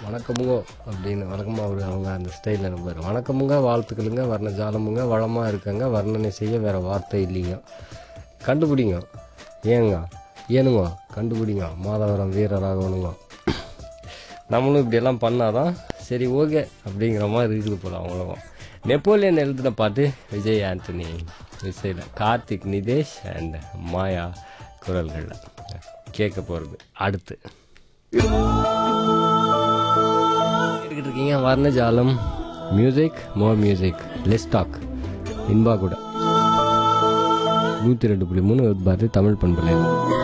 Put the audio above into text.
வணக்கமுங்க அப்படின்னு வணக்கமாக அவர் அவங்க அந்த ஸ்டைலில் நம்பர் வணக்கமுங்க வாழ்த்துக்களுங்க வர்ண ஜாலமுங்க வளமாக இருக்கங்க வர்ணனை செய்ய வேறு வார்த்தை இல்லைங்க கண்டுபிடிங்க ஏங்க ஏனுங்க கண்டுபிடிங்க மாதவரம் வீரராகவனுங்க நம்மளும் இப்படியெல்லாம் பண்ணாதான் சரி ஓகே அப்படிங்கிற மாதிரி இருக்குது போல அவங்களுக்கும் நெப்போலியன் எழுதின பாட்டு விஜய் ஆண்டனி இசையில் கார்த்திக் நிதேஷ் அண்ட் மாயா குரல்களில் கேட்க போகிறது அடுத்து கேட்டுக்கிட்டு இருக்கீங்க வர்ணஜாலம் music more music less talk Inba கூட நூற்றி ரெண்டு புள்ளி மூணு பாரதி தமிழ் பண்பலை